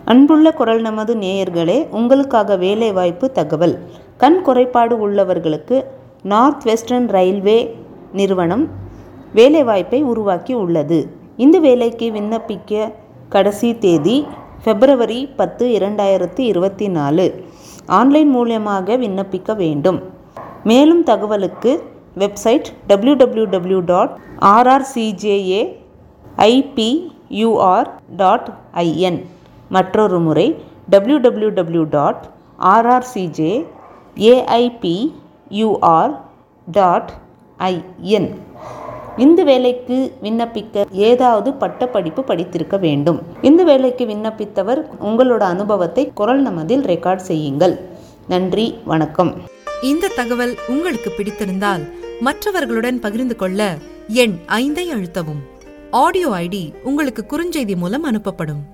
அன்புள்ள குரல் நமது நேயர்களே உங்களுக்காக வேலைவாய்ப்பு தகவல் கண் குறைபாடு உள்ளவர்களுக்கு நார்த் வெஸ்டர்ன் ரயில்வே நிறுவனம் வேலைவாய்ப்பை உருவாக்கி உள்ளது இந்த வேலைக்கு விண்ணப்பிக்க கடைசி தேதி பிப்ரவரி பத்து இரண்டாயிரத்தி இருபத்தி நாலு ஆன்லைன் மூலியமாக விண்ணப்பிக்க வேண்டும் மேலும் தகவலுக்கு website W W W dot RRCJA IPUR dot IN மற்றொரு முறை W W W dot RRCJ AIPUR dot IN இந்த வேலைக்கு விண்ணப்பிக்க ஏதாவது பட்டப்படிப்பு படித்திருக்க வேண்டும் இந்த வேலைக்கு விண்ணப்பித்தவர் உங்களோட அனுபவத்தை குரல் நமதில் ரெக்கார்ட் செய்யுங்கள் நன்றி வணக்கம் இந்த தகவல் உங்களுக்கு பிடித்திருந்தால் மற்றவர்களுடன் பகிர்ந்து கொள்ள எண் ஐந்தை அழுத்தவும் ஆடியோ ஐடி உங்களுக்கு குறுஞ்செய்தி மூலம் அனுப்பப்படும்